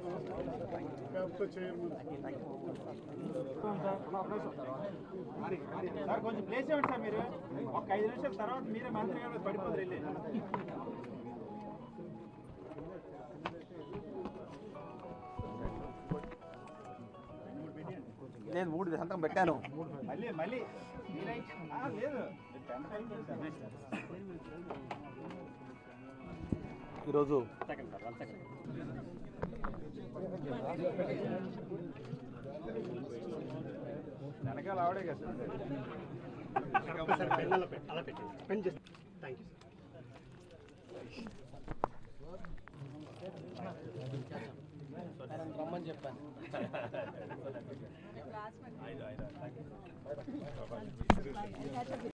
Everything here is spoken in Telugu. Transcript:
క్యాప్టెన్ చైర్మన్ సార్ కొంచెం ప్లేస్ ఇవ్వండి సార్ మీరు ఒక ఐదు నిమిషాల తర్వాత మీరే మంత్రి గారు పడిపోతారు వెళ్ళి నేను మూడు సంతకం పెట్టాను మళ్ళీ మళ్ళీ మీరై ఆ, లేదు టెన్త్ అయిపోయింది సార్ ఈరోజు సెకండ్ సార్ వన్ సెకండ్ వెనకాల ఆవిడే కదా సార్ అలా పెట్టండి పెన్ చేసి థ్యాంక్ యూ రమ్మని చెప్పాను ఐదు ఐదు